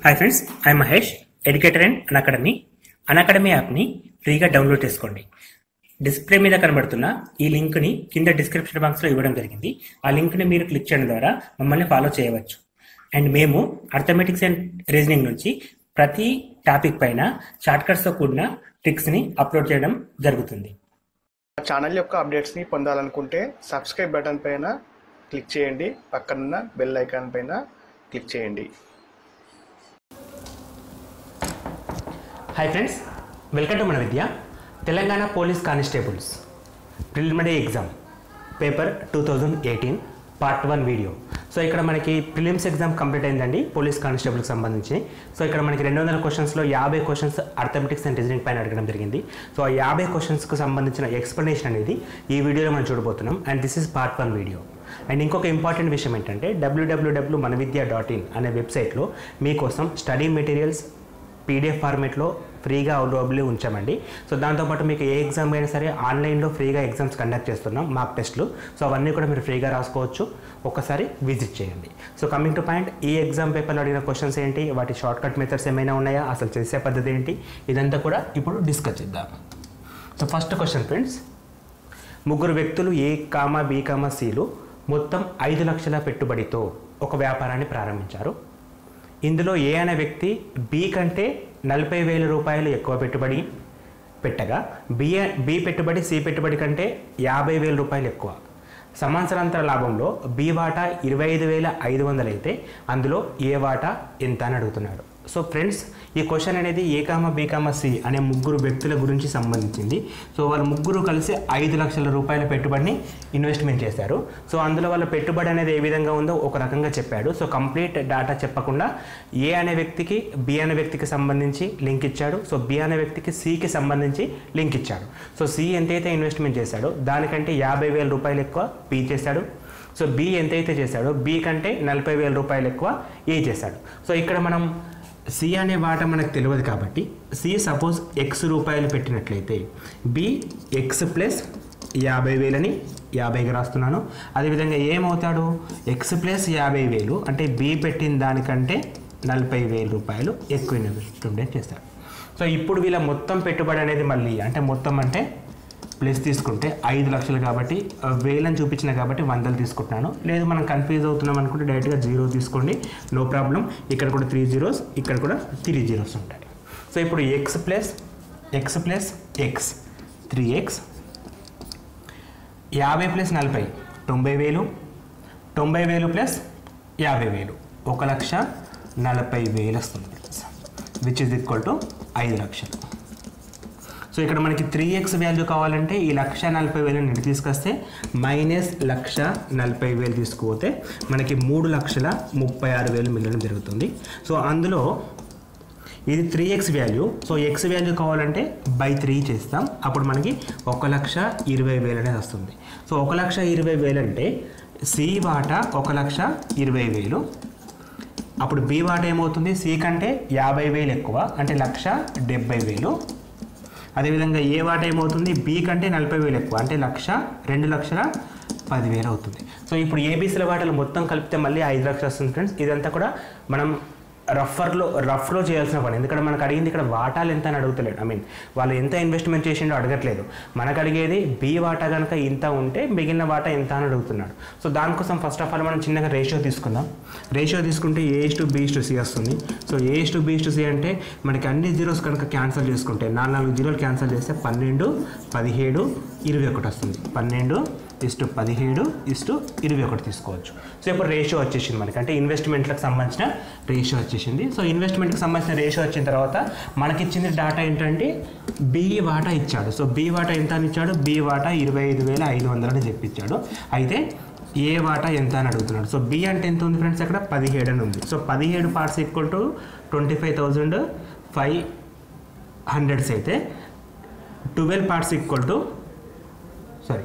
hi friends I Mahesh educator and academy academy యాప్ని ఫ్రీగా download చేసుకోండి డిస్ప్లే మీద కనబడుతున్న ఈ లింక్ని కింద డిస్క్రిప్షన్ బాక్స్లో ఇవ్వడం జరిగింది ఆ లింక్ని మీరు క్లిక్ చేయడం ద్వారా మమ్మల్ని ఫాలో చేయవచ్చు అండ్ మేము అర్థమెటిక్స్ అండ్ రీజనింగ్ నుంచి ప్రతి టాపిక్ పైన షార్ట్కట్స్తో కూడిన ట్రిక్స్ని అప్లోడ్ చేయడం జరుగుతుంది మా ఛానల్ యొక్క అప్డేట్స్ని పొందాలనుకుంటే సబ్స్క్రైబ్ బటన్ పైన క్లిక్ చేయండి పక్కనున్న బెల్ ఐకాన్ పైన క్లిక్ చేయండి హాయ్ ఫ్రెండ్స్ వెల్కమ్ టు మన Vidya Telangana police constables preliminary exam paper two thousand eighteen part one video so ఇక్కడ మనకి ప్రిలిమ్స్ ఎగ్జామ్ కంప్లీట్ అయిందండి పోలీస్ కానిస్టేబుల్కి సంబంధించి సో ఇక్కడ మనకి రెండు వందల క్వశ్చన్స్లో యాభై క్వశ్చన్స్ అర్థమెటిక్స్ అండ్ రీజనింగ్ పైన అడగడం జరిగింది సో ఆ యాభై క్వశ్చన్స్కి సంబంధించిన ఎక్స్ప్లెనేషన్ అనేది ఈ వీడియోలో మనం చూడబోతున్నాం and this is part one video and ఇంకొక ఇంపార్టెంట్ విషయం ఏంటంటే డబ్ల్యూడబ్ల్యూడబ్ల్యూ మన విద్య డాట్ ఇన్ అనే వెబ్సైట్లో మీకోసం స్టడీ మెటీరియల్స్ పీడిఎఫ్ ఫార్మేట్లో ఫ్రీగా అవైలబుల్ ఉంచామండి సో దాంతోపాటు మీకు ఏ ఎగ్జామ్ అయినా సరే ఆన్లైన్లో ఫ్రీగా ఎగ్జామ్స్ కండక్ట్ చేస్తున్నాం మాక్ టెస్ట్లు సో అవన్నీ కూడా మీరు ఫ్రీగా రాసుకోవచ్చు ఒకసారి విజిట్ చేయండి సో కమింగ్ టు పాయింట్ ఈ ఎగ్జామ్ పేపర్లో అడిగిన క్వశ్చన్స్ ఏంటి వాటి షార్ట్ కట్ మెథడ్స్ ఏమైనా ఉన్నాయా అసలు చేసే పద్ధతి ఏంటి ఇదంతా కూడా ఇప్పుడు డిస్కస్ చేద్దాం సో ఫస్ట్ క్వశ్చన్ ఫ్రెండ్స్ ముగ్గురు వ్యక్తులు ఏ కామా బి కామా సిలు మొత్తం ఐదు లక్షల పెట్టుబడితో ఒక వ్యాపారాన్ని ప్రారంభించారు ఇందులో ఏ అనే వ్యక్తి బి కంటే నలభై వేల రూపాయలు ఎక్కువ పెట్టుబడి పెట్టగా బి బి పెట్టుబడి సి పెట్టుబడి కంటే యాభై వేల రూపాయలు ఎక్కువ సంవత్సరాంతర లాభంలో బి వాటా ఇరవై ఐదు వేల ఐదు వందలు అయితే అందులో ఏ వాటా ఎంత అని అడుగుతున్నాడు సో ఫ్రెండ్స్ ఈ క్వశ్చన్ అనేది ఏ కామ బి కామ సి అనే ముగ్గురు వ్యక్తుల గురించి సంబంధించింది సో వాళ్ళ ముగ్గురు కలిసి ఐదు లక్షల రూపాయల పెట్టుబడిని ఇన్వెస్ట్మెంట్ చేశారు సో అందులో వాళ్ళ పెట్టుబడి అనేది ఏ విధంగా ఉందో ఒక రకంగా చెప్పాడు సో కంప్లీట్ డేటా చెప్పకుండా ఏ అనే వ్యక్తికి బి అనే వ్యక్తికి సంబంధించి లింక్ ఇచ్చాడు సో బి అనే వ్యక్తికి సికి సంబంధించి లింక్ ఇచ్చాడు సో సి ఎంతైతే ఇన్వెస్ట్మెంట్ చేశాడో దానికంటే యాభై వేల రూపాయలు ఎక్కువ పి చేశాడు సో బి ఎంతైతే చేశాడో బి కంటే నలభై వేల రూపాయలు ఎక్కువ ఏ చేశాడు సో ఇక్కడ మనం సి అనే వాట మనకు తెలియదు కాబట్టి సి సపోజ్ ఎక్స్ రూపాయలు పెట్టినట్లయితే బి ఎక్స్ ప్లస్ యాభై వేలని యాభైకి రాస్తున్నాను అదేవిధంగా ఏమవుతాడు ఎక్స్ ప్లస్ యాభై వేలు అంటే బి పెట్టిన దానికంటే నలభై వేల రూపాయలు ఎక్కువ ఇన్వెస్ట్మెంట్ చేస్తారు సో ఇప్పుడు వీళ్ళ మొత్తం పెట్టుబడి అనేది మళ్ళీ అంటే మొత్తం అంటే ప్లస్ తీసుకుంటే ఐదు లక్షలు కాబట్టి ఆ, వేలని చూపించిన కాబట్టి వందలు తీసుకుంటున్నాను లేదు మనం కన్ఫ్యూజ్ అవుతున్నాం అనుకుంటే డైరెక్ట్గా జీరో తీసుకోండి నో ప్రాబ్లం ఇక్కడ కూడా త్రీ జీరోస్ ఇక్కడ కూడా త్రీ జీరోస్ ఉంటాయి సో ఇప్పుడు X plus X plus X three X యాభై ప్లస్ నలభై తొంభై వేలు తొంభై వేలు ప్లస్ యాభై వేలు ఒక లక్ష నలభై వేలు వస్తుంది విచ్ ఇస్ ఈక్వల్ టు ఐదు లక్షలు సో ఇక్కడ మనకి త్రీ ఎక్స్ వాల్యూ కావాలంటే ఈ లక్ష నలభై వేలు ఇటు తీసుకొస్తే మైనస్ లక్ష నలభై వేలు తీసుకుపోతే మనకి మూడు లక్షల ముప్పై ఆరు వేలు మిగలడం జరుగుతుంది సో అందులో ఇది three X value so X value కావాలంటే బై త్రీ చేస్తాం అప్పుడు మనకి ఒక లక్ష ఇరవై వేలు అనేది వస్తుంది సో ఒక లక్ష ఇరవై వేలు అంటే సి వాటా ఒక లక్ష ఇరవై వేలు అప్పుడు బి వాటా ఏమవుతుంది సి కంటే యాభై వేలు ఎక్కువ అంటే లక్ష డెబ్బై వేలు అదేవిధంగా ఏ వాట ఏమవుతుంది బి కంటే నలభై వేలు ఎక్కువ అంటే లక్ష రెండు లక్షల పదివేలు అవుతుంది సో ఇప్పుడు ఏబీసీల వాటాలు మొత్తం కలిపితే మళ్ళీ ఐదు లక్షలు వస్తుంది ఫ్రెండ్స్ ఇదంతా కూడా మనం రఫర్లో రఫ్లో చేయాల్సిన పని ఎందుకంటే మనకు అడిగింది ఇక్కడ వాటాలు ఎంత అని అడుగుతలేడు ఐ మీన్ వాళ్ళు ఎంత ఇన్వెస్ట్మెంట్ చేసిండో అడగట్లేదు మనకు అడిగేది బి వాటా కనుక ఇంత ఉంటే మిగిలిన వాటా ఎంత అని అడుగుతున్నాడు సో దానికోసం ఫస్ట్ ఆఫ్ ఆల్ మనం చిన్నగా రేషియో తీసుకుందాం రేషియో తీసుకుంటే A's to B's to C వస్తుంది so A's to B's to C అంటే మనకి అన్ని జీరోస్ కనుక క్యాన్సిల్ చేసుకుంటే నాలుగు నాలుగు జీరోలు క్యాన్సిల్ చేస్తే పన్నెండు పదిహేడు ఇరవై ఒకటి వస్తుంది పన్నెండు ఇస్టు పదిహేడు ఇస్టు ఇరవై ఒకటి తీసుకోవచ్చు సో ఇప్పుడు రేషియో వచ్చేసింది మనకి అంటే ఇన్వెస్ట్మెంట్లకు సంబంధించిన రేషియో వచ్చేసింది సో ఇన్వెస్ట్మెంట్కి సంబంధించిన రేషియో వచ్చిన తర్వాత మనకి ఇచ్చింది డాటా ఏంటంటే బి వాటా ఇచ్చాడు సో బి వాటా ఎంత అని ఇచ్చాడు బి వాటా ఇరవై ఐదు వేల ఐదు వందలు అని చెప్పించాడు అయితే ఏ వాటా ఎంత అని అడుగుతున్నాడు సో బి అంటే ఎంత ఉంది ఫ్రెండ్స్ అక్కడ పదిహేడు అని ఉంది సో పదిహేడు parts equal to twenty five thousand five hundreds అయితే twelve parts equal to sorry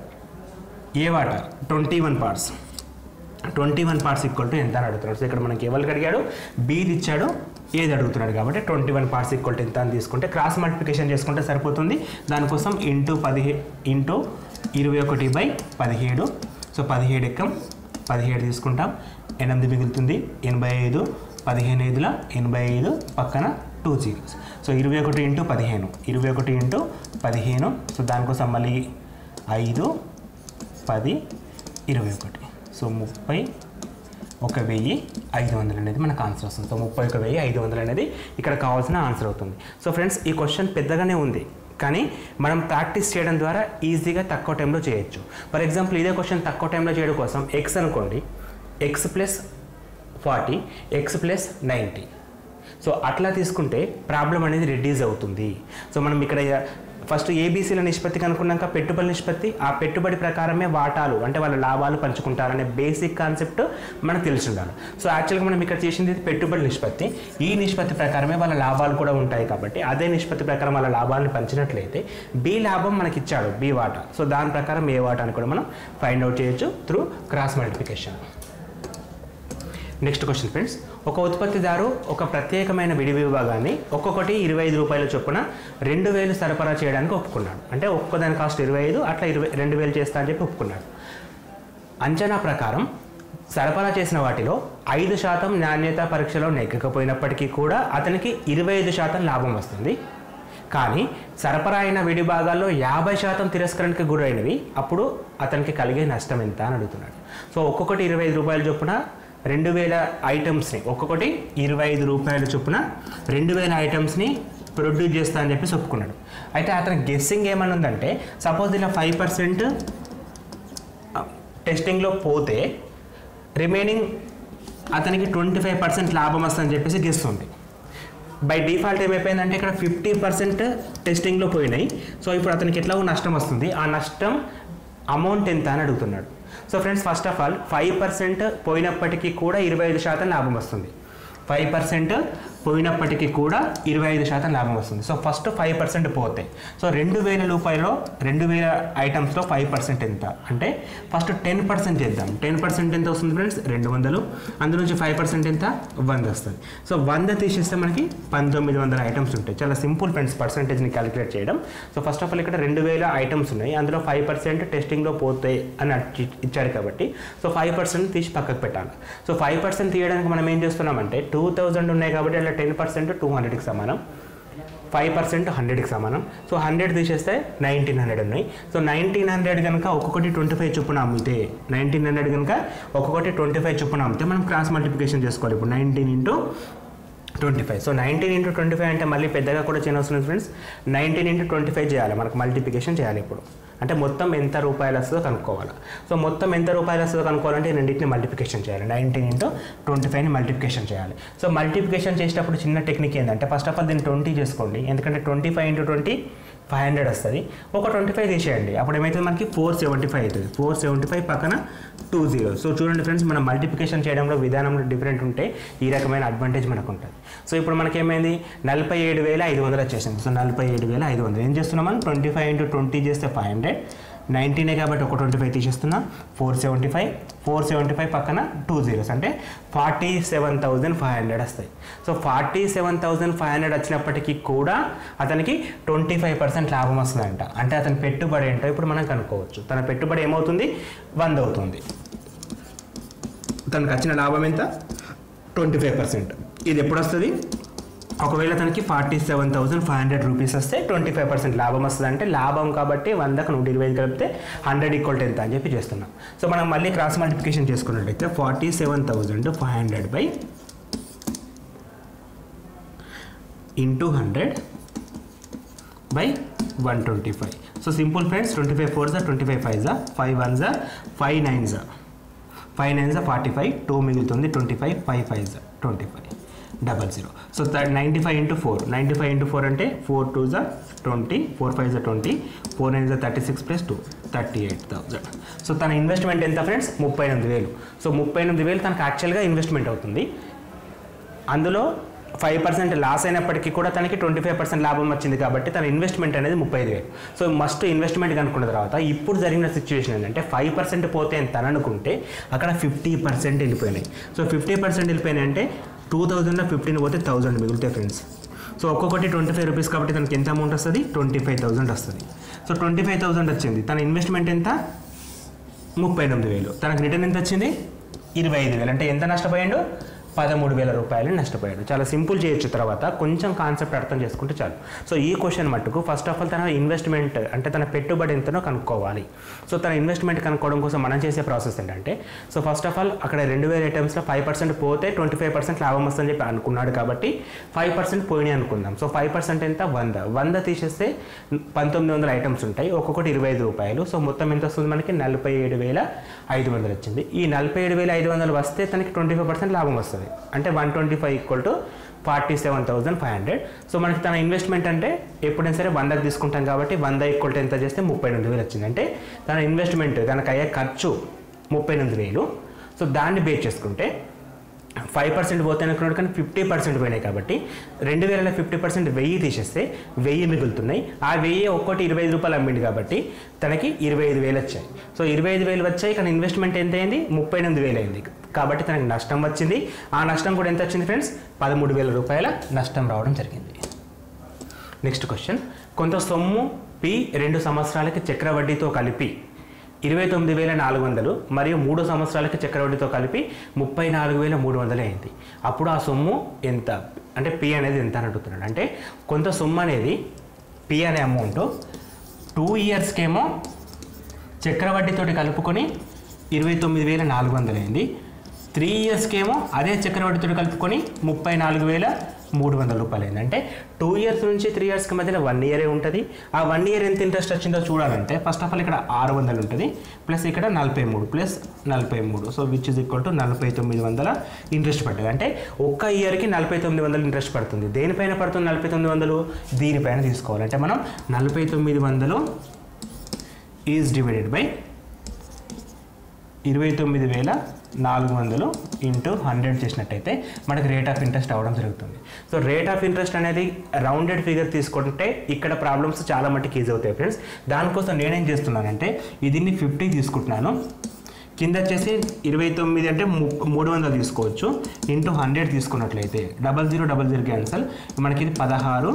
A వాటా twenty one parts twenty one parts equal to ఎంత అని అడుగుతున్నాడు సో ఇక్కడ మనకి ఎవరికి అడిగాడు బీది ఇచ్చాడు ఏది అడుగుతున్నాడు కాబట్టి twenty one parts equal to ఎంత అని తీసుకుంటే క్రాస్ మల్టిప్లికేషన్ చేసుకుంటే సరిపోతుంది దానికోసం ఇంటూ పదిహే ఇంటూ ఇరవై ఒకటి బై పదిహేడు సో పదిహేడు ఎక్కం పదిహేడు తీసుకుంటాం ఎనిమిది మిగులుతుంది ఎనభై ఐదు పదిహేను ఐదుల ఎనభై ఐదు పక్కన టూ జీరోస్ సో ఇరవై ఒకటి ఇంటూ పదిహేను ఇరవై ఒకటి ఇంటూ పదిహేను సో దానికోసం మళ్ళీ ఐదు పది ఇరవై ఒకటి సో ముప్పై ఒక వెయ్యి ఐదు వందలు అనేది మనకు ఆన్సర్ వస్తుంది సో ముప్పై ఒక వెయ్యి ఐదు వందలు అనేది ఇక్కడ కావాల్సిన ఆన్సర్ అవుతుంది సో ఫ్రెండ్స్ ఈ క్వశ్చన్ పెద్దగానే ఉంది కానీ మనం ప్రాక్టీస్ చేయడం ద్వారా ఈజీగా తక్కువ టైంలో చేయొచ్చు ఫర్ ఎగ్జాంపుల్ ఇదే క్వశ్చన్ తక్కువ టైంలో చేయడం కోసం ఎక్స్ అనుకోండి X plus forty X plus ninety so అట్లా తీసుకుంటే ప్రాబ్లం అనేది రెడ్యూస్ అవుతుంది సో మనం ఇక్కడ ఫస్ట్ ఏబీసీల నిష్పత్తి కనుక్కున్నాక పెట్టుబడి నిష్పత్తి ఆ పెట్టుబడి ప్రకారమే వాటాలు అంటే వాళ్ళ లాభాలు పంచుకుంటారనే బేసిక్ కాన్సెప్ట్ మనకు తెలిసి ఉండాలి సో యాక్చువల్గా మనం ఇక్కడ చేసింది పెట్టుబడి నిష్పత్తి ఈ నిష్పత్తి ప్రకారమే వాళ్ళ లాభాలు కూడా ఉంటాయి కాబట్టి అదే నిష్పత్తి ప్రకారం వాళ్ళ లాభాలను పంచినట్లయితే బి లాభం మనకి ఇచ్చాడు బి వాటా సో దాని ప్రకారం ఏ వాటాని కూడా మనం ఫైండ్ అవుట్ చేయొచ్చు through cross multiplication next question friends ఒక ఉత్పత్తిదారు ఒక ప్రత్యేకమైన విడి విభాగాన్ని ఒక్కొక్కటి ఇరవై ఐదు రూపాయల చొప్పున రెండు వేలు సరఫరా చేయడానికి ఒప్పుకున్నాడు అంటే ఒక్కొక్క దాని కాస్ట్ ఇరవై ఐదు అట్లా ఇరవై రెండు వేలు చేస్తా అని చెప్పి ఒప్పుకున్నాడు అంచనా ప్రకారం సరఫరా చేసిన వాటిలో ఐదు శాతం నాణ్యత పరీక్షలో నెగ్గకపోయినప్పటికీ కూడా అతనికి ఇరవై ఐదు శాతం లాభం వస్తుంది కానీ సరఫరా అయిన విడి భాగాల్లో యాభై శాతం తిరస్కరణకి గురైనవి అప్పుడు అతనికి కలిగే నష్టం ఎంత అని అడుగుతున్నాడు సో ఒక్కొక్కటి ఇరవై ఐదు రూపాయల చొప్పున రెండు వేల ఐటమ్స్ని ఒక్కొక్కటి ఇరవై ఐదు రూపాయల చొప్పున రెండు వేల ఐటమ్స్ని ప్రొడ్యూస్ చేస్తా అని చెప్పి ఒప్పుకున్నాడు అయితే అతని గెస్సింగ్ ఏమని ఉందంటే సపోజ్ ఇలా ఫైవ్ పర్సెంట్ టెస్టింగ్లో పోతే రిమైనింగ్ అతనికి ట్వంటీ ఫైవ్ పర్సెంట్ లాభం వస్తుందని చెప్పేసి గెస్ ఉంది బై డిఫాల్ట్ ఏమైపోయిందంటే ఇక్కడ ఫిఫ్టీ పర్సెంట్ టెస్టింగ్లో పోయినాయి సో ఇప్పుడు అతనికి ఎట్లాగో నష్టం వస్తుంది ఆ నష్టం అమౌంట్ ఎంత అని అడుగుతున్నాడు so friends first of all five percent పోయినప్పటికీ కూడా ఇరవై ఐదు శాతం లాభం వస్తుంది ఫైవ్ పర్సెంట్ పోయినప్పటికీ కూడా ఇరవై ఐదు శాతం లాభం వస్తుంది సో ఫస్ట్ ఫైవ్ పర్సెంట్ పోతాయి సో రెండు వేల రూపాయలు రెండు వేల ఐటమ్స్లో ఫైవ్ పర్సెంట్ ఎంత అంటే ఫస్ట్ టెన్ పర్సెంట్ చేద్దాం టెన్ పర్సెంట్ ఎంత వస్తుంది ఫ్రెండ్స్ రెండు వందలు అందులో నుంచి ఫైవ్ పర్సెంట్ ఎంత వంద వస్తుంది సో వంద తీసేస్తే మనకి పంతొమ్మిది వందల ఐటమ్స్ ఉంటాయి చాలా సింపుల్ ఫ్రెండ్స్ పర్సంటేజ్ని క్యాలిక్యులేట్ చేయడం సో ఫస్ట్ ఆఫ్ ఆల్ ఇక్కడ రెండు వేల ఐటమ్స్ ఉన్నాయి అందులో ఫైవ్ పర్సెంట్ టెస్టింగ్లో పోతాయి అని అచ్చి- ఇచ్చాడు కాబట్టి సో ఫైవ్ పర్సెంట్ తీసి పక్కకు పెట్టాలి సో ఫైవ్ పర్సెంట్ తీయడానికి మనం ఏం చేస్తున్నామంటే టూ థౌజండ్ ఉన్నాయి కాబట్టి అలా టెన్ పర్సెంట్ టూ హండ్రెడ్కి సమానం ఫైవ్ పర్సెంట్ హండ్రెడ్కి సమానం సో హండ్రెడ్ తీసేస్తే నైన్టీన్ హండ్రెడ్ ఉన్నాయి సో నైన్టీన్ హండ్రెడ్ కనుక ఒక్కొక్కటి ట్వంటీ ఫైవ్ చొప్పున అమ్మితే నైన్టీన్ హండ్రెడ్ కనుక ఒక్కొక్కటి ట్వంటీ ఫైవ్ చొప్పున అమ్మితే మనం క్రాస్ మల్టిప్లికేషన్ చేసుకోవాలి ఇప్పుడు nineteen into twenty five so nineteen into twenty five అంటే మళ్ళీ పెద్దగా కూడా చేయనవసరం లేదు friends nineteen into twenty five చేయాలి మనకు మల్టిప్లికేషన్ చేయాలి ఇప్పుడు అంటే మొత్తం ఎంత రూపాయలు వస్తుందో కనుక్కోవాలి సో మొత్తం ఎంత రూపాయలు వస్తుందో కనుక్కోవాలంటే ఈ రెండింటిని మల్టిప్లికేషన్ చేయాలి నైన్టీన్ ఇంటూ ట్వంటీ ఫైవ్ని మల్టిప్లికేషన్ చేయాలి సో మల్టిప్లికేషన్ చేసేటప్పుడు చిన్న టెక్నిక్ ఏంటంటే ఫస్ట్ ఆఫ్ ఆల్ దీన్ని ట్వంటీ చేసుకోండి ఎందుకంటే twenty five into twenty five hundred వస్తుంది ఒక ట్వంటీ ఫైవ్ తీసేయండి అప్పుడు ఏమైతుంది మనకి ఫోర్ సెవెంటీ ఫైవ్ అవుతుంది ఫోర్ సెవెంటీ ఫైవ్ పక్కన టూ జీరో సో చూడండి ఫ్రెండ్స్ మనం మల్టిప్లికేషన్ చేయడంలో విధానంలో డిఫరెంట్ ఉంటే ఈ రకమైన అడ్వాంటేజ్ మనకు ఉంటుంది సో ఇప్పుడు మనకి ఏమైంది నలభై ఏడు వేల ఐదు వందలు వచ్చేసింది సో నలభై ఏడు వేల ఐదు వందలు ఏం చేస్తున్నాం మనం ట్వంటీ ఫైవ్ ఇంటూ ట్వంటీ చేస్తే ఫైవ్ హండ్రెడ్ నైన్టీనే కాబట్టి ఒక ట్వంటీ ఫైవ్ తీసేస్తున్నా four seventy five four seventy five పక్కన టూ జీరోస్ అంటే forty seven thousand five hundred వస్తాయి so forty seven thousand five hundred వచ్చినప్పటికీ కూడా అతనికి ట్వంటీ ఫైవ్ పర్సెంట్ లాభం వస్తుందంట అంటే అతని పెట్టుబడి ఏంటో ఇప్పుడు మనం కనుక్కోవచ్చు తన పెట్టుబడి ఏమవుతుంది వంద అవుతుంది తనకు వచ్చిన లాభం ఎంత ట్వంటీ ఫైవ్ పర్సెంట్ ఇది ఎప్పుడు వస్తుంది ఒకవేళ తనకి forty seven thousand five hundred rupees వస్తే ట్వంటీ ఫైవ్ పర్సెంట్ లాభం వస్తుంది అంటే లాభం కాబట్టి వందకు నూట ఇరవై ఐదు కలిపితే హండ్రెడ్ ఈక్వల్ టు ఎంత అని చెప్పి చేస్తున్నాం సో మనం మళ్ళీ క్రాస్ మల్టిప్లికేషన్ చేసుకున్నట్లయితే forty seven thousand five hundred by into hundred by one twenty five so simple friends twenty five four జా ట్వంటీ ఫైవ్ ఫైవ్ జా ఫైవ్ వన్ జా ఫైవ్ నైన్ జా ఫైవ్ నైన్ జా ఫార్టీ ఫైవ్ టూ మిగులుతుంది twenty five five five జా twenty five double zero so ninety five into four ninety five into four అంటే four two జా twenty four five జా twenty four nine జా thirty six plus two thirty eight thousand so తన investment ఎంత friends ముప్పై ఎనిమిది వేలు so ముప్పై ఎనిమిది వేలు తనకు యాక్చువల్గా ఇన్వెస్ట్మెంట్ అవుతుంది అందులో ఫైవ్ పర్సెంట్ లాస్ అయినప్పటికీ కూడా తనకి ట్వంటీ ఫైవ్ పర్సెంట్ లాభం వచ్చింది కాబట్టి తన ఇన్వెస్ట్మెంట్ అనేది ముప్పై ఐదు వేలు సో మస్ట్ ఇన్వెస్ట్మెంట్ కనుక్కున్న తర్వాత ఇప్పుడు జరిగిన సిచ్యువేషన్ ఏంటంటే ఫైవ్ పర్సెంట్ పోతే ఎంత అని అనుకుంటే అక్కడ ఫిఫ్టీ పర్సెంట్ వెళ్ళిపోయినాయి సో ఫిఫ్టీ పర్సెంట్ వెళ్ళిపోయినాయి అంటే టూ థౌజండ్లో ఫిఫ్టీన్ పోతే థౌజండ్ మిగులుతాయి ఫ్రెండ్స్ సో ఒక్కొక్కటి ట్వంటీ ఫైవ్ రూపీస్ కాబట్టి తనకి ఎంత అమౌంట్ వస్తుంది ట్వంటీ ఫైవ్ థౌసండ్ వస్తుంది సో ట్వంటీ ఫైవ్ థౌసండ్ వచ్చింది తన ఇన్వెస్ట్మెంట్ ఎంత ముప్పై ఎనిమిది వేలు తనకు రిటర్న్ ఎంత వచ్చింది ఇరవై ఐదు వేలు అంటే ఎంత నష్టపోయాడు పదమూడు వేల రూపాయలు నష్టపోయాడు చాలా సింపుల్ చేయొచ్చు తర్వాత కొంచెం కాన్సెప్ట్ అర్థం చేసుకుంటే చాలు సో ఈ క్వశ్చన్ మట్టుకు ఫస్ట్ ఆఫ్ ఆల్ తన ఇన్వెస్ట్మెంట్ అంటే తన పెట్టుబడి ఎంతనో కనుక్కోవాలి సో తన ఇన్వెస్ట్మెంట్ కనుక్కోవడం కోసం మనం చేసే ప్రాసెస్ ఏంటంటే సో ఫస్ట్ ఆఫ్ ఆల్ అక్కడ రెండు వేల ఐటమ్స్లో ఫైవ్ పర్సెంట్ పోతే ట్వంటీ ఫైవ్ పర్సెంట్ లాభం వస్తుందని చెప్పి అనుకున్నాడు కాబట్టి ఫైవ్ పర్సెంట్ పోయినాయి అనుకుందాం సో ఫైవ్ పర్సెంట్ ఎంత వంద వంద తీసేస్తే పంతొమ్మిది వందల ఐటమ్స్ ఉంటాయి ఒక్కొక్కటి ఇరవై ఐదు రూపాయలు సో మొత్తం ఎంత వస్తుంది మనకి నలభై ఏడు వేల ఐదు వందలు వచ్చింది ఈ నలభై ఏడు వేల ఐదు వందలు వస్తే తనకి ట్వంటీ ఫైవ్ పర్సెంట్ లాభం వస్తుంది అంటే one twenty five equal to forty seven thousand five hundred so మనకి తన ఇన్వెస్ట్మెంట్ అంటే ఎప్పుడైనా సరే వందకు తీసుకుంటాం కాబట్టి వంద ఈక్వల్ టు ఎంత చేస్తే ముప్పై ఎనిమిది వేలు వచ్చింది అంటే తన ఇన్వెస్ట్మెంట్ తనకు అయ్యే ఖర్చు ముప్పై ఎనిమిది వేలు సో దాన్ని బేస్ చేసుకుంటే ఫైవ్ పర్సెంట్ పోతే అనుకున్నాడు కానీ ఫిఫ్టీ పర్సెంట్ పోయినాయి కాబట్టి రెండు వేల ఫిఫ్టీ పర్సెంట్ వెయ్యి తీసేస్తే వెయ్యి మిగులుతున్నాయి ఆ వెయ్యి ఒక్కటి ఇరవై ఐదు రూపాయలు అమ్మింది కాబట్టి తనకి ఇరవై ఐదు వేలు వచ్చాయి సో ఇరవై ఐదు వేలు వచ్చాయి కానీ ఇన్వెస్ట్మెంట్ ఎంత అయింది ముప్పై ఎనిమిది వేలు అయింది కాబట్టి తనకి నష్టం వచ్చింది ఆ నష్టం కూడా ఎంత వచ్చింది ఫ్రెండ్స్ పదమూడు వేల రూపాయల నష్టం రావడం జరిగింది నెక్స్ట్ క్వశ్చన్ కొంత సొమ్ము పి రెండు సంవత్సరాలకి చక్రవడ్డీతో కలిపి ఇరవై తొమ్మిది వేల నాలుగు వందలు మరియు మూడు సంవత్సరాలకి చక్రవడ్డీతో కలిపి ముప్పై నాలుగు వేల మూడు వందలు అయింది అప్పుడు ఆ సొమ్ము ఎంత అంటే పి అనేది ఎంత అని అడుగుతున్నాడు అంటే కొంత సొమ్ము అనేది పి అనే అమౌంట్ టూ ఇయర్స్కేమో చక్రవడ్డీతోటి కలుపుకొని ఇరవై తొమ్మిది వేల నాలుగు వందలు అయింది త్రీ ఇయర్స్కేమో అదే చక్రవడ్డీతో కలుపుకొని ముప్పై నాలుగు వేల మూడు వందల రూపాయలు అయింది అంటే టూ ఇయర్స్ నుంచి త్రీ ఇయర్స్కి మధ్యలో వన్ ఇయరే ఉంటుంది ఆ వన్ ఇయర్ ఎంత ఇంట్రెస్ట్ వచ్చిందో చూడాలంటే ఫస్ట్ ఆఫ్ ఆల్ ఇక్కడ ఆరు వందలు ఉంటుంది ప్లస్ ఇక్కడ నలభై మూడు ప్లస్ నలభై మూడు so which is equal to నలభై తొమ్మిది వందల ఇంట్రెస్ట్ పడ్డది అంటే ఒక్క ఇయర్కి నలభై తొమ్మిది వందలు ఇంట్రెస్ట్ పడుతుంది దేనిపైన పడుతుంది నలభై తొమ్మిది వందలు దీనిపైన తీసుకోవాలి అంటే మనం నలభై తొమ్మిది వందలు ఈజ్ డివైడెడ్ బై ఇరవై తొమ్మిది వేల నాలుగు వందలు ఇంటూ హండ్రెడ్ చేసినట్టయితే మనకి రేట్ ఆఫ్ ఇంట్రెస్ట్ అవ్వడం జరుగుతుంది సో రేట్ ఆఫ్ ఇంట్రెస్ట్ అనేది రౌండెడ్ ఫిగర్ తీసుకుంటే ఇక్కడ ప్రాబ్లమ్స్ చాలా మట్టుకు ఈజీ అవుతాయి ఫ్రెండ్స్ దానికోసం నేనేం చేస్తున్నానంటే దీన్ని ఫిఫ్టీ తీసుకుంటున్నాను కింద వచ్చేసి ఇరవై తొమ్మిది అంటే ము- మూడు వందలు తీసుకోవచ్చు ఇంటూ హండ్రెడ్ తీసుకున్నట్లయితే double zero double zero cancel మనకి ఇది పదహారు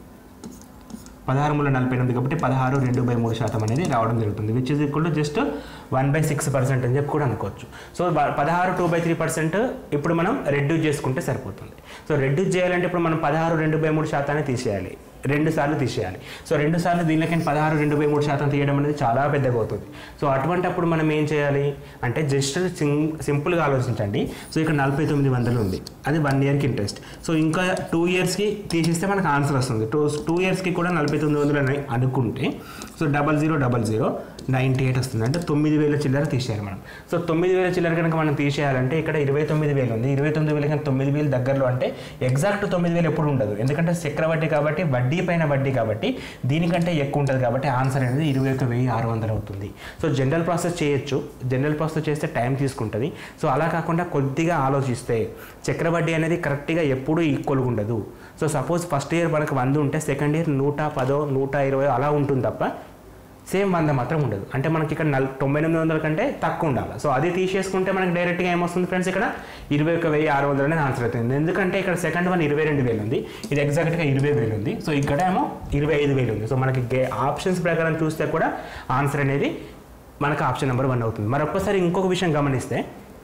పదహారు మూల నలభై ఎనిమిది కాబట్టి పదహారు రెండు బై మూడు శాతం అనేది రావడం జరుగుతుంది which is equal to just one by six percent అని చెప్పి కూడా అనుకోవచ్చు సో వ- పదహారు టూ బై త్రీ పర్సెంట్ ఇప్పుడు మనం రెడ్యూస్ చేసుకుంటే సరిపోతుంది సో రెడ్యూస్ చేయాలంటే ఇప్పుడు మనం పదహారు రెండు బై మూడు శాతాన్ని తీసేయాలి రెండు సార్లు తీసేయాలి సో రెండు సార్లు దీనిలోకి పదహారు రెండు బై మూడు శాతం తీయడం అనేది చాలా పెద్దగా అవుతుంది సో అటువంటి అప్పుడు మనం ఏం చేయాలి అంటే జస్ట్ సిం సింపుల్గా ఆలోచించండి సో ఇక్కడ నలభై తొమ్మిది వందలు ఉంది అది వన్ ఇయర్కి ఇంట్రెస్ట్ సో ఇంకా టూ ఇయర్స్కి తీసేస్తే మనకు ఆన్సర్ వస్తుంది టూ టూ ఇయర్స్కి కూడా నలభై తొమ్మిది వందలు అని అనుకుంటే so double zero double zero ninety eight వస్తుంది అంటే తొమ్మిది వేల చిల్లర తీసేయాలి మనం సో తొమ్మిది వేల చిల్లర కనుక మనం తీసేయాలంటే ఇక్కడ ఇరవై తొమ్మిది వేలు ఉంది ఇరవై తొమ్మిది వేల కన్నా తొమ్మిది వేలు దగ్గరలో అంటే ఎగ్జాక్ట్ తొమ్మిది వేలు ఎప్పుడు ఉండదు ఎందుకంటే చక్రవడ్డీ కాబట్టి వడ్డీ పైన వడ్డీ కాబట్టి దీనికంటే ఎక్కువ ఉంటుంది కాబట్టి ఆన్సర్ అనేది ఇరవై ఒక వెయ్యి ఆరు వందలు అవుతుంది సో జనరల్ ప్రాసెస్ చేయొచ్చు జనరల్ ప్రాసెస్ చేస్తే టైం తీసుకుంటుంది సో అలా కాకుండా కొద్దిగా ఆలోచిస్తే చక్రవడ్డీ అనేది కరెక్ట్గా ఎప్పుడూ ఈక్వల్గా ఉండదు సో సపోజ్ ఫస్ట్ ఇయర్ మనకు వంద ఉంటే సెకండ్ ఇయర్ నూట పదో నూట ఇరవై అలా ఉంటుంది తప్ప సేమ్ వంద మాత్రం ఉండదు అంటే మనకి ఇక్కడ నల్ తొంభై ఎనిమిది వందల కంటే తక్కువ ఉండాలి సో అది తీసేసుకుంటే మనకి డైరెక్ట్గా ఏమొస్తుంది ఫ్రెండ్స్ ఇక్కడ ఇరవై ఒక వెయ్యి ఆరు వందలు అనేది ఆన్సర్ అవుతుంది ఎందుకంటే ఇక్కడ సెకండ్ వన్ ఇరవై రెండు వేలు ఉంది ఇది ఎగ్జాక్ట్గా ఇరవై వేలు ఉంది సో ఇక్కడ ఏమో ఇరవై ఐదు వేలు ఉంది సో మనకి గే- ఆప్షన్స్ ప్రకారం చూస్తే కూడా ఆన్సర్ అనేది మనకు ఆప్షన్ నెంబర్ వన్ అవుతుంది మరి ఒక్కసారి ఇంకొక విషయం గమనిస్తే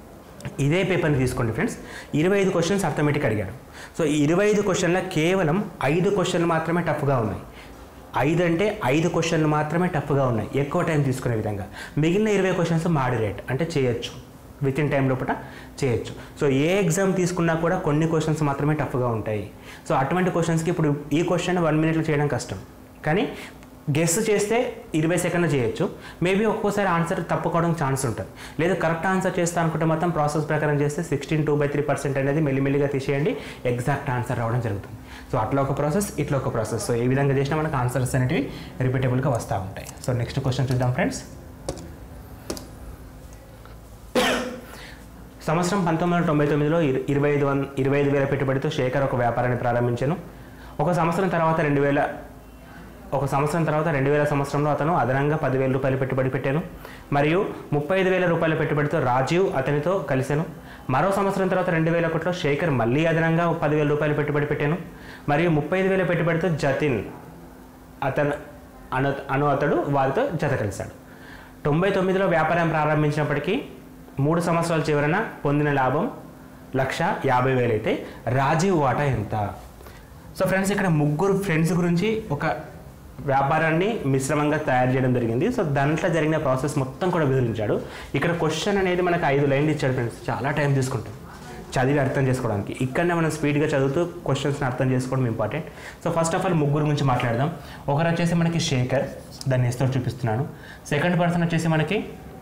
ఇదే పేపర్ని తీసుకోండి ఫ్రెండ్స్ ఇరవై ఐదు క్వశ్చన్స్ అర్థమెటిక్ అడిగాడు సో ఈ ఇరవై ఐదు క్వశ్చన్లో కేవలం ఐదు క్వశ్చన్లు మాత్రమే టఫ్గా ఉన్నాయి ఐదు అంటే ఐదు క్వశ్చన్లు మాత్రమే టఫ్గా ఉన్నాయి ఎక్కువ టైం తీసుకునే విధంగా మిగిలిన ఇరవై క్వశ్చన్స్ మాడరేట్ అంటే చేయొచ్చు విత్ ఇన్ టైం లోపల చేయొచ్చు సో ఏ ఎగ్జామ్ తీసుకున్నా కూడా కొన్ని క్వశ్చన్స్ మాత్రమే టఫ్గా ఉంటాయి సో అటువంటి క్వశ్చన్స్కి ఇప్పుడు ఈ క్వశ్చన్ వన్ మినిట్లో చేయడం కష్టం కానీ గెస్ చేస్తే ఇరవై సెకండ్లు చేయొచ్చు మేబీ ఒక్కోసారి ఆన్సర్ తప్పుకోవడం ఛాన్స్ ఉంటుంది లేదా కరెక్ట్ ఆన్సర్ చేస్తా అనుకుంటే మొత్తం ప్రాసెస్ ప్రకారం చేస్తే sixteen two by three percent అనేది మెల్లిమెల్లిగా తీసేయండి ఎగ్జాక్ట్ ఆన్సర్ రావడం జరుగుతుంది సో అట్లా ఒక ప్రాసెస్ ఇట్లా ఒక ప్రాసెస్ సో ఏ విధంగా చేసినా మనకు ఆన్సర్స్ అనేటివి రిపీటబుల్గా వస్తూ ఉంటాయి సో నెక్స్ట్ క్వశ్చన్ చూద్దాం ఫ్రెండ్స్ సంవత్సరం పంతొమ్మిది వందల తొంభై తొమ్మిదిలో ఇర- ఇరవై ఐదు వంద ఇరవై ఐదు వేల పెట్టుబడితో శేఖర్ ఒక వ్యాపారాన్ని ప్రారంభించాను ఒక సంవత్సరం తర్వాత రెండు వేల ఒక సంవత్సరం తర్వాత రెండు వేల సంవత్సరంలో అతను అదనంగా పదివేల రూపాయలు పెట్టుబడి పెట్టాను మరియు ముప్పై ఐదు వేల రూపాయల పెట్టుబడితో రాజీవ్ అతనితో కలిశాను మరో సంవత్సరం తర్వాత రెండు వేల ఒకటిలో శేఖర్ మళ్ళీ అదనంగా పదివేల రూపాయలు పెట్టుబడి పెట్టాను మరియు ముప్పై ఐదు వేల పెట్టుబడితో జతిన్ అతను అను అను అతడు వారితో జత కలిశాడు తొంభై తొమ్మిదిలో వ్యాపారం ప్రారంభించినప్పటికీ మూడు సంవత్సరాల చివరన పొందిన లాభం లక్ష యాభై వేలు అయితే రాజీవ్ వాటా ఎంత సో ఫ్రెండ్స్ ఇక్కడ ముగ్గురు ఫ్రెండ్స్ గురించి ఒక వ్యాపారాన్ని మిశ్రమంగా తయారు చేయడం జరిగింది సో దాంట్లో జరిగిన ప్రాసెస్ మొత్తం కూడా వివరించాడు ఇక్కడ క్వశ్చన్ అనేది మనకు ఐదు లైన్లు ఇచ్చాడు ఫ్రెండ్స్ చాలా టైం తీసుకుంటాం చదివి అర్థం చేసుకోవడానికి ఇక్కడనే మనం స్పీడ్గా చదువుతూ క్వశ్చన్స్ని అర్థం చేసుకోవడం important so first of all ముగ్గురు గురించి మాట్లాడదాం ఒకరు వచ్చేసి మనకి శేఖర్ దాన్ని ఎస్తో చూపిస్తున్నాను సెకండ్ పర్సన్ వచ్చేసి మనకి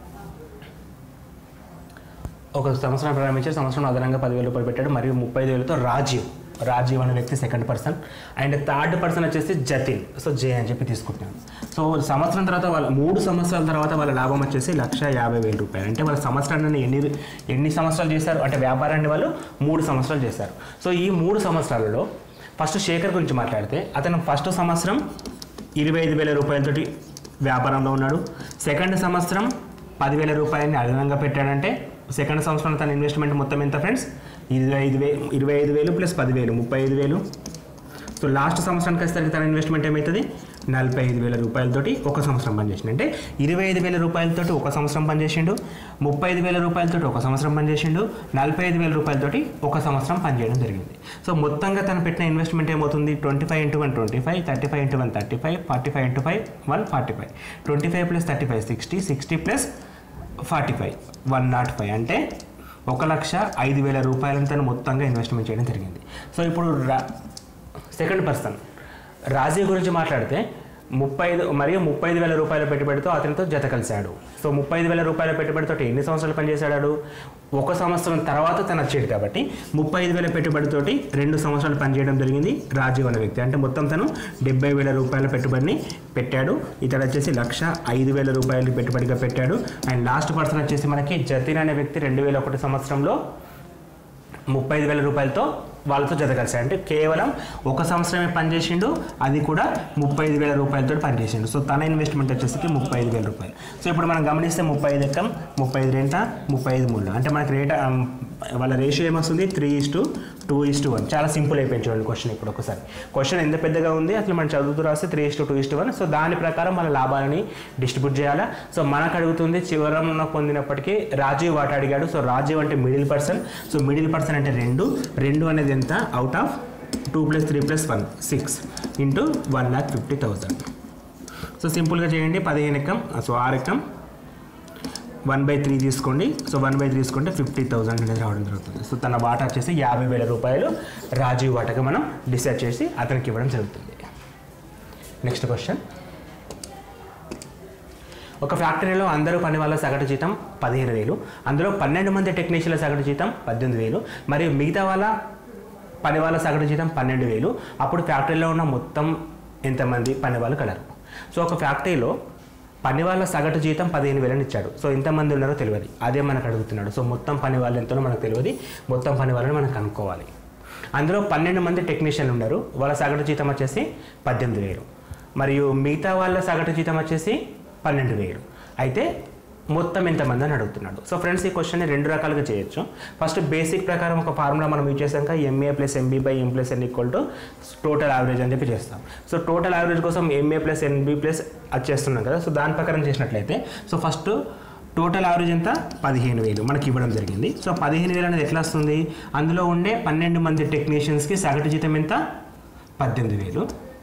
ఒక సంవత్సరం ప్రారంభించారు సంవత్సరం అదనంగా పదివేల రూపాయలు పెట్టాడు మరియు ముప్పై ఐదు వేలతో రాజీవ్ రాజీవ్ అనే వ్యక్తి second person and third person వచ్చేసి జతిన్ సో జే అని చెప్పి తీసుకుంటున్నాను సో సంవత్సరం తర్వాత వాళ్ళ మూడు సంవత్సరాల తర్వాత వాళ్ళ లాభం వచ్చేసి లక్ష యాభై వేల రూపాయలు అంటే వాళ్ళ సంవత్సరాన్ని ఎన్ని ఎన్ని సంవత్సరాలు చేశారు అంటే వ్యాపారాన్ని వాళ్ళు మూడు సంవత్సరాలు చేశారు సో ఈ మూడు సంవత్సరాలలో ఫస్ట్ శేఖర్ గురించి మాట్లాడితే అతను ఫస్ట్ సంవత్సరం ఇరవై ఐదు వేల రూపాయలతోటి వ్యాపారంలో ఉన్నాడు సెకండ్ సంవత్సరం పదివేల రూపాయలని అదనంగా పెట్టాడంటే సెకండ్ సంవత్సరం తన ఇన్వెస్ట్మెంట్ మొత్తం ఎంత ఫ్రెండ్స్ ఇరవై ఐదు వేలు ఇరవై ఐదు వేలు ప్లస్ పదివేలు ముప్పై ఐదు వేలు సో లాస్ట్ సంవత్సరానికి వచ్చేసరికి తన ఇన్వెస్ట్మెంట్ ఏమవుతుంది నలభై ఐదు వేల రూపాయలతోటి ఒక సంవత్సరం పనిచేసిండు అంటే ఇరవై ఐదు వేల రూపాయలతోటి ఒక సంవత్సరం పనిచేసిండు ముప్పై ఐదు వేల రూపాయలతోటి ఒక సంవత్సరం పనిచేసిండు నలభై ఐదు వేల రూపాయలతోటి ఒక సంవత్సరం పనిచేయడం జరిగింది సో మొత్తంగా తను పెట్టిన ఇన్వెస్ట్మెంట్ ఏమవుతుంది twenty five into one twenty five thirty five into one thirty five forty five into five one forty five twenty five plus thirty five sixty sixty plus forty five one not five అంటే ఒక లక్ష ఐదు వేల రూపాయలను తను మొత్తంగా investment చేయడం జరిగింది so ఇప్పుడు రా సెకండ్ పర్సన్ రాజీ గురించి మాట్లాడితే ముప్పై ఐదు మరియు ముప్పై ఐదు వేల రూపాయల పెట్టుబడితో అతనితో జత కలిశాడు సో ముప్పై ఐదు వేల రూపాయల పెట్టుబడితో ఎన్ని సంవత్సరాలు పనిచేశాడు ఒక సంవత్సరం తర్వాత తను వచ్చేది కాబట్టి ముప్పై ఐదు వేల పెట్టుబడితోటి రెండు సంవత్సరాలు పనిచేయడం జరిగింది రాజీవ్ అనే వ్యక్తి అంటే మొత్తం తను డెబ్బై వేల రూపాయల పెట్టుబడిని పెట్టాడు ఇతడు వచ్చేసి లక్ష ఐదు వేల రూపాయలు పెట్టుబడిగా పెట్టాడు అండ్ లాస్ట్ పర్సన్ వచ్చేసి మనకి జతిన్ అనే వ్యక్తి రెండు వేల ఒకటి సంవత్సరంలో ముప్పై ఐదు వేల రూపాయలతో వాళ్ళతో జత కలిసాడు అంటే కేవలం ఒక సంవత్సరమే పనిచేసిండు అది కూడా ముప్పై ఐదు వేల రూపాయలతో పనిచేసిండు సో తన ఇన్వెస్ట్మెంట్ వచ్చేసరికి ముప్పై ఐదు వేల రూపాయలు సో ఇప్పుడు మనం గమనిస్తే ముప్పై ఐదు ఎక్కం ముప్పై ఐదు రెంట ముప్పై ఐదు మూడు అంటే మనకి రేట్ వాళ్ళ రేషియో ఏమొస్తుంది three is to two is to one చాలా సింపుల్ అయిపోయింది చూడండి క్వశ్చన్ ఇప్పుడు ఒకసారి క్వశ్చన్ ఎంత పెద్దగా ఉంది అసలు మనం చదువుతూ రాస్తే three is to two is to one so దాని ప్రకారం మన లాభాలని డిస్ట్రిబ్యూట్ చేయాలా సో మనకు అడుగుతుంది చివరన పొందినప్పటికీ రాజీవ్ వాట అడిగాడు సో రాజీవ్ అంటే middle person so middle person అంటే రెండు రెండు అనేది ఎంత out of two plus three plus one six into one lakh fifty thousand so సింపుల్గా చేయండి పదిహేను ఎక్కం సో ఆరు ఎక్కం వన్ బై త్రీ తీసుకోండి సో వన్ బై త్రీ తీసుకుంటే ఫిఫ్టీ థౌసండ్ అనేది రావడం జరుగుతుంది సో తన వాటా వచ్చేసి యాభై వేల రూపాయలు రాజీవ్ వాటాగా మనం డిసైడ్ చేసి అతనికి ఇవ్వడం జరుగుతుంది నెక్స్ట్ క్వశ్చన్ ఒక ఫ్యాక్టరీలో అందరూ పని వాళ్ళ సగటు జీతం పదిహేను వేలు అందులో పన్నెండు మంది టెక్నీషియన్ల సగటు జీతం పద్దెనిమిది వేలు మరియు మిగతా వాళ్ళ పని వాళ్ళ సగటు జీతం పన్నెండు వేలు అప్పుడు ఫ్యాక్టరీలో ఉన్న మొత్తం ఎంతమంది పని వాళ్ళు కలరు సో ఒక ఫ్యాక్టరీలో పని వాళ్ళ సగటు జీతం పదిహేను వేలని ఇచ్చాడు సో ఎంతమంది ఉన్నారో తెలియదు అదే మనకు అడుగుతున్నాడు సో మొత్తం పని వాళ్ళు ఎంతనో మనకు తెలియదు మొత్తం పని వాళ్ళని మనం కనుక్కోవాలి అందులో పన్నెండు మంది టెక్నీషియన్లు ఉన్నారు వాళ్ళ సగటు జీతం వచ్చేసి పద్దెనిమిది వేలు మరియు మిగతా వాళ్ళ సగటు జీతం వచ్చేసి పన్నెండు వేలు అయితే మొత్తం ఎంతమంది అని అడుగుతున్నాడు సో ఫ్రెండ్స్ ఈ క్వశ్చన్ని రెండు రకాలుగా చేయొచ్చు ఫస్ట్ బేసిక్ ప్రకారం ఒక ఫార్ములా మనం యూజ్ చేసాక M A plus M B by M plus N equal to total average అని చెప్పి చేస్తాం సో టోటల్ యావరేజ్ కోసం ఎంఏ ప్లస్ ఎన్బి ప్లస్ అది చేస్తున్నాం కదా సో దాని ప్రకారం చేసినట్లయితే సో ఫస్ట్ టోటల్ యావరేజ్ ఎంత పదిహేను వేలు మనకి ఇవ్వడం జరిగింది సో పదిహేను వేలు అనేది ఎట్లా వస్తుంది అందులో ఉండే పన్నెండు మంది టెక్నీషియన్స్కి సగటు జీతం ఎంత పద్దెనిమిది వేలు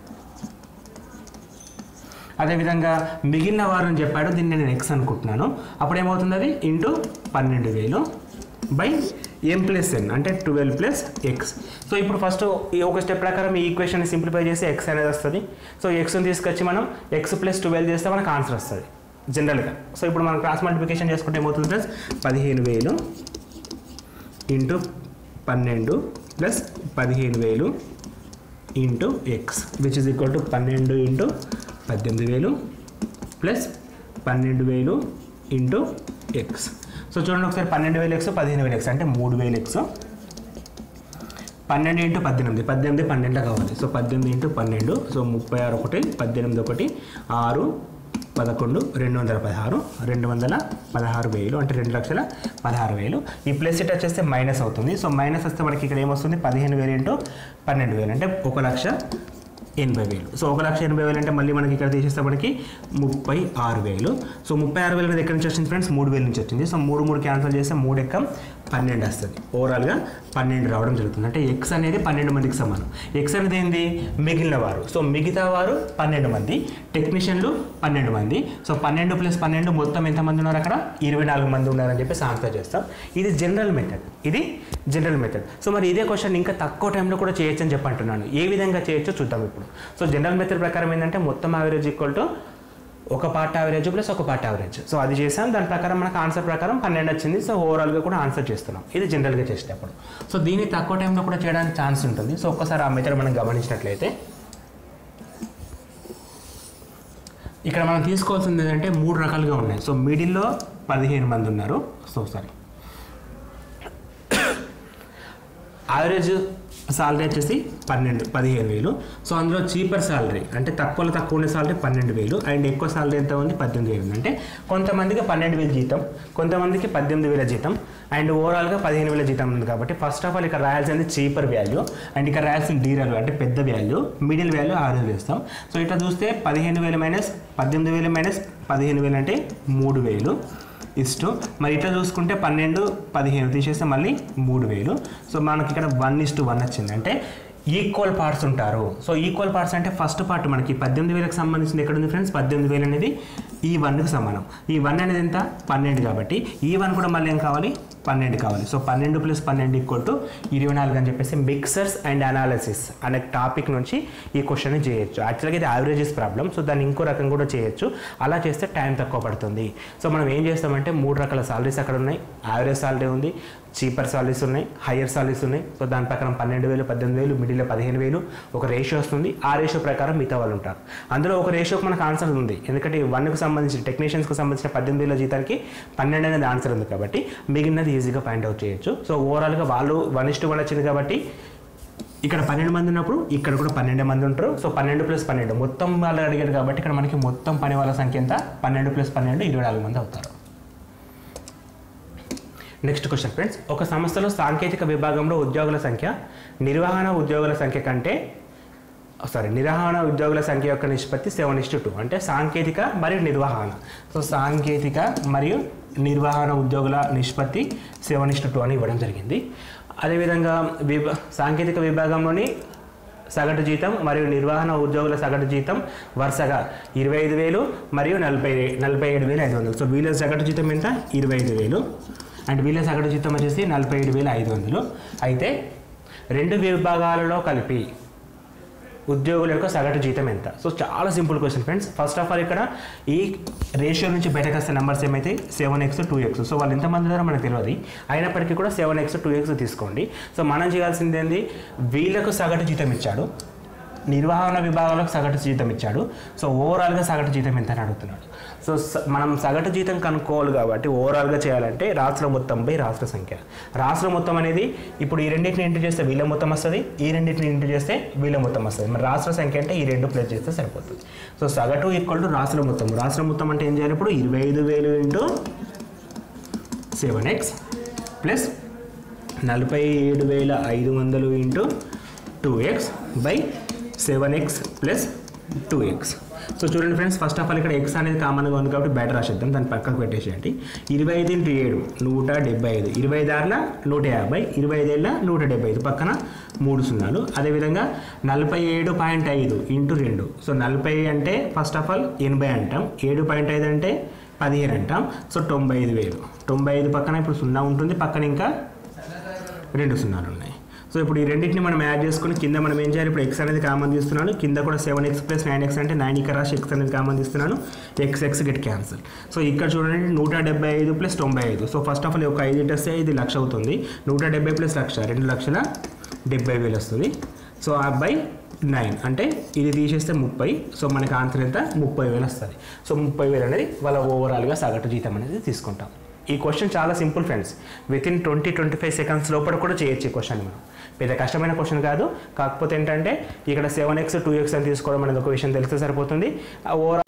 అదేవిధంగా మిగిలిన వారని చెప్పాడు దీన్ని నేను ఎక్స్ అనుకుంటున్నాను అప్పుడు ఏమవుతుంది అది ఇంటూ పన్నెండు వేలు బై ఎం ప్లస్ ఎన్ అంటే ట్వెల్వ్ ప్లస్ ఎక్స్ సో ఇప్పుడు ఫస్ట్ ఈ ఒక స్టెప్ ప్రకారం ఈ ఈక్వేషన్ సింప్లిఫై చేసి ఎక్స్ అనేది వస్తుంది సో ఎక్స్ని తీసుకొచ్చి మనం ఎక్స్ ప్లస్ ట్వెల్వ్ చేస్తే మనకు ఆన్సర్ వస్తుంది జనరల్గా సో ఇప్పుడు మనం క్రాస్ మల్టిప్లికేషన్ చేసుకుంటే ఏమవుతుంది ప్లస్ పదిహేను వేలు ఇంటూ పన్నెండు ప్లస్ పదిహేను వేలు into X which is equal to పన్నెండు ఇంటూ పద్దెనిమిది వేలు ప్లస్ పన్నెండు వేలు ఇంటూ ఎక్స్ సో చూడండి ఒకసారి పన్నెండు వేలు ఎక్స్ పదిహేను వేలు ఎక్స్ అంటే మూడు వేలు ఎక్స్ పన్నెండు ఇంటూ పద్దెనిమిది పద్దెనిమిది పన్నెండు కావాలి సో పద్దెనిమిది ఇంటూ పన్నెండు సో ముప్పై ఆరు ఒకటి పద్దెనిమిది ఒకటి ఆరు పదకొండు రెండు వందల పదహారు రెండు వందల పదహారు వేలు అంటే రెండు లక్షల పదహారు వేలు ఈ ప్లస్ ఇట్ వచ్చేస్తే మైనస్ అవుతుంది సో మైనస్ వస్తే మనకి ఇక్కడ ఏమొస్తుంది పదిహేను వేలు ఇంటూ పన్నెండు వేలు అంటే ఒక లక్ష ఎనభై వేలు సో ఒక లక్ష ఎనభై వేలు అంటే మళ్ళీ మనకి ఇక్కడ తీసేస్తే మనకి ముప్పై ఆరు వేలు సో ముప్పై ఆరు వేలు అనేది ఎక్కడి నుంచి వచ్చింది ఫ్రెండ్స్ మూడు వేల నుంచి వచ్చింది సో మూడు మూడు క్యాన్సిల్ చేస్తే మూడు ఎక్కం పన్నెండు వస్తుంది ఓవరాల్గా పన్నెండు రావడం జరుగుతుంది అంటే ఎక్స్ అనేది పన్నెండు మందికి సమానం ఎక్స్ అనేది ఏంది మిగిలిన వారు సో మిగతా వారు పన్నెండు మంది టెక్నీషియన్లు పన్నెండు మంది సో పన్నెండు ప్లస్ పన్నెండు మొత్తం ఎంతమంది ఉన్నారు అక్కడ ఇరవై నాలుగు మంది ఉన్నారని చెప్పేసి ఆన్సర్ చేస్తాం ఇది జనరల్ మెథడ్ ఇది జనరల్ మెథడ్ సో మరి ఇదే క్వశ్చన్ ఇంకా తక్కువ టైంలో కూడా చేయొచ్చు అని చెప్పంటున్నాను ఏ విధంగా చేయొచ్చో చూద్దాం ఇప్పుడు సో జనరల్ మెథడ్ ప్రకారం ఏంటంటే మొత్తం యావరేజ్ ఈక్వల్ టు ఒక పార్ట్ యావరేజ్ ప్లస్ ఒక పార్ట్ యావరేజ్ సో అది చేసాం దాని ప్రకారం మనకు ఆన్సర్ ప్రకారం పన్నెండు వచ్చింది సో ఓవరాల్గా కూడా ఆన్సర్ చేస్తున్నాం ఇది జనరల్గా చేసేటప్పుడు సో దీన్ని తక్కువ టైంలో కూడా చేయడానికి ఛాన్స్ ఉంటుంది సో ఒక్కసారి ఆ మెథడ్ మనం గమనించినట్లయితే ఇక్కడ మనం తీసుకోవాల్సింది ఏంటంటే మూడు రకాలుగా ఉన్నాయి సో మిడిల్లో పదిహేను మంది ఉన్నారు సో సారీ యావరేజ్ సాలరీ వచ్చేసి పన్నెండు పదిహేను వేలు సో అందులో చీపర్ సాలరీ అంటే తక్కువలో తక్కువ ఉండే సాలరీ పన్నెండు వేలు అండ్ ఎక్కువ సాలరీ ఎంత ఉంది పద్దెనిమిది వేలు ఉంది అంటే కొంతమందికి పన్నెండు వేలు జీతం కొంతమందికి పద్దెనిమిది వేల జీతం అండ్ ఓవరాల్గా పదిహేను వేల జీతం ఉంది కాబట్టి ఫస్ట్ ఆఫ్ ఆల్ ఇక్కడ రాయాల్సింది చీపర్ వాల్యూ అండ్ ఇక్కడ రాయాల్సిన డీరల్ అంటే పెద్ద వాల్యూ మిడిల్ వాల్యూ యావరేజ్ వేస్తాం సో ఇట్లా చూస్తే పదిహేను వేలు మైనస్ పద్దెనిమిది వేలు మైనస్ పదిహేను వేలు అంటే మూడు వేలు ఇస్టు మరి ఇట్లా చూసుకుంటే పన్నెండు పదిహేను తీసేస్తే మళ్ళీ మూడు వేలు సో మనకి ఇక్కడ వన్ ఇస్టు వన్ వచ్చింది అంటే ఈక్వల్ పార్ట్స్ ఉంటారు సో ఈక్వల్ పార్ట్స్ అంటే ఫస్ట్ పార్ట్ మనకి పద్దెనిమిది వేలకు సంబంధించింది ఎక్కడ ఉంది ఫ్రెండ్స్ పద్దెనిమిది వేలు అనేది ఈ వన్కి సమానం ఈ వన్ అనేది ఎంత పన్నెండు కాబట్టి ఈ వన్ కూడా మళ్ళీ ఏం కావాలి పన్నెండు కావాలి సో పన్నెండు ప్లస్ పన్నెండు ఈక్వల్ టు ఇరవై నాలుగు అని చెప్పేసి మిక్సర్స్ అండ్ అనాలిసిస్ అనే టాపిక్ నుంచి ఈ క్వశ్చన్ చేయొచ్చు యాక్చువల్గా ఇది యావరేజెస్ ప్రాబ్లం సో దాన్ని ఇంకో రకం కూడా చేయొచ్చు అలా చేస్తే టైం తక్కువ పడుతుంది సో మనం ఏం చేస్తామంటే మూడు రకాల సాలరీస్ అక్కడ ఉన్నాయి యావరేజ్ సాలరీ ఉంది చీపర్ సాలరీస్ ఉన్నాయి హయ్యర్ సాలరీస్ ఉన్నాయి సో దాని ప్రకారం పన్నెండు వేలు పద్దెనిమిది వేలు మిడిల్లో పదిహేను వేలు ఒక రేషియో వస్తుంది ఆ రేషియో ప్రకారం మిగతా వాళ్ళు ఉంటారు అందులో ఒక రేషియోకి మనకు ఆన్సర్ ఉంది ఎందుకంటే వన్కి సంబంధించిన టెక్నీషియన్స్కి సంబంధించిన పద్దెనిమిది వేల జీతానికి పన్నెండు అనేది ఆన్సర్ ఉంది కాబట్టి మిగిలినది ఈజీగా ఫైండ్ అవుట్ చేయొచ్చు సో ఓవరాల్గా వాళ్ళు వన్ ఇస్టు వన్ వచ్చింది కాబట్టి ఇక్కడ పన్నెండు మంది ఉన్నప్పుడు ఇక్కడ కూడా పన్నెండు మంది ఉంటారు సో పన్నెండు ప్లస్ పన్నెండు మొత్తం వాళ్ళు అడిగారు కాబట్టి ఇక్కడ మనకి మొత్తం పని వాళ్ళ సంఖ్య ఎంత పన్నెండు ప్లస్ పన్నెండు ఇరవై నాలుగు మంది అవుతారు నెక్స్ట్ క్వశ్చన్ ఫ్రెండ్స్ ఒక సంస్థలో సాంకేతిక విభాగంలో ఉద్యోగుల సంఖ్య నిర్వహణ ఉద్యోగుల సంఖ్య కంటే సారీ నిర్వహణ ఉద్యోగుల సంఖ్య యొక్క నిష్పత్తి సెవెన్ ఇస్టు టూ అంటే సాంకేతిక మరియు నిర్వహణ సో సాంకేతిక మరియు నిర్వహణ ఉద్యోగుల నిష్పత్తి సెవెన్ ఇస్టు టూ అని ఇవ్వడం జరిగింది అదేవిధంగా విభ సాంకేతిక విభాగంలోని సగటు జీతం మరియు నిర్వహణ ఉద్యోగుల సగటు జీతం వరుసగా ఇరవై ఐదు వేలు మరియు నలభై నలభై ఏడు వేలు ఐదు వందలు సో వీళ్ళ సగటు జీతం ఎంత ఇరవై ఐదు వేలు అండ్ వీళ్ళ సగటు జీతం వచ్చేసి నలభై ఏడు వేల ఐదు వందలు అయితే రెండు విభాగాలలో కలిపి ఉద్యోగుల యొక్క సగటు జీతం ఎంత సో చాలా simple question friends first of all ఇక్కడ ఈ రేషియో నుంచి బయటకు వస్తే నెంబర్స్ ఏమైతే seven X two X so వాళ్ళు ఎంతమంది ఉన్నారో మనకు తెలియదు అయినప్పటికీ కూడా సెవెన్ ఎక్స్ టూ ఎక్స్ తీసుకోండి సో మనం చేయాల్సింది ఏంది వీళ్ళకు సగటు జీతం ఇచ్చాడు నిర్వహణ విభాగాలకు సగటు జీతం ఇచ్చాడు సో ఓవరాల్గా సగటు జీతం ఎంత అని అడుగుతున్నాడు సో స- మనం సగటు జీతం కనుక్కోవాలి కాబట్టి ఓవరాల్గా చేయాలంటే రాష్ట్ర మొత్తం బై రాష్ట్ర సంఖ్య రాష్ట్ర మొత్తం అనేది ఇప్పుడు ఈ రెండింటిని ఇంటూ చేస్తే వీళ్ళ మొత్తం వస్తుంది ఈ రెండింటిని ఇంటూ చేస్తే వీళ్ళ మొత్తం వస్తుంది మరి రాష్ట్ర సంఖ్య అంటే ఈ రెండు ప్లస్ చేస్తే సరిపోతుంది సో సగటు ఈక్వల్ టు రాష్ట్ర మొత్తం రాష్ట్ర మొత్తం అంటే ఏం చేయాలి ఇప్పుడు ఇరవై ఐదు వేలు ఇంటూ సెవెన్ ఎక్స్ ప్లస్ నలభై ఏడు వేల ఐదు వందలు into two X by seven X plus two X so చూడండి ఫ్రెండ్స్ ఫస్ట్ ఆఫ్ ఆల్ ఇక్కడ ఎక్స్ అనేది కామన్గా ఉంది కాబట్టి బయట రాసేద్దాం దాన్ని పక్కకు పెట్టేసేయండి ఇరవై ఐదు ఇంటూ ఏడు నూట డెబ్బై ఐదు ఇరవై ఐదు ఆరుల నూట యాభై ఇరవై ఐదేళ్ళ నూట డెబ్బై ఐదు పక్కన మూడు సున్నాలు అదేవిధంగా నలభై ఏడు పాయింట్ ఐదు ఇంటూ రెండు సో నలభై అంటే ఫస్ట్ ఆఫ్ ఆల్ ఎనభై అంటాం ఏడు పాయింట్ ఐదు అంటే పదిహేను అంటాం సో తొంభై ఐదు వేలు తొంభై ఐదు పక్కన ఇప్పుడు సున్నా ఉంటుంది పక్కన ఇంకా రెండు సున్నాలు ఉన్నాయి సో ఇప్పుడు ఈ రెండింటిని మనం యాడ్ చేసుకుని కింద మనం ఏం చేయాలి ఇప్పుడు ఎక్స్ అనేది కామన్ తీస్తున్నాను కింద కూడా seven X plus nine X అంటే నైన్ ఇక్కడ రాసి ఎక్స్ అనేది కామన్ తీస్తున్నాను X X get cancel so ఇక్కడ చూడండి నూట డెబ్బై ఐదు ప్లస్ తొంభై ఐదు సో ఫస్ట్ ఆఫ్ ఆల్ ఒక ఐదు వస్తే ఇది లక్ష అవుతుంది నూట డెబ్బై ప్లస్ లక్ష రెండు లక్షల డెబ్బై వేలు వస్తుంది సో ఆ బై నైన్ అంటే ఇది తీసేస్తే ముప్పై సో మనకి ఆన్సర్ ఎంత ముప్పై వేలు వస్తుంది సో ముప్పై వేలు అనేది వాళ్ళ ఓవరాల్గా సగటు జీతం అనేది తీసుకుంటాం ఈ క్వశ్చన్ చాలా simple friends within twenty twenty five seconds లోపల కూడా చేయొచ్చు ఈ క్వశ్చన్ మనం పెద్ద కష్టమైన క్వశ్చన్ కాదు కాకపోతే ఏంటంటే ఇక్కడ సెవెన్ ఎక్స్ టూ ఎక్స్ అని తీసుకోవడం అనేది ఒక విషయం తెలిస్తే సరిపోతుంది ఓవరాల్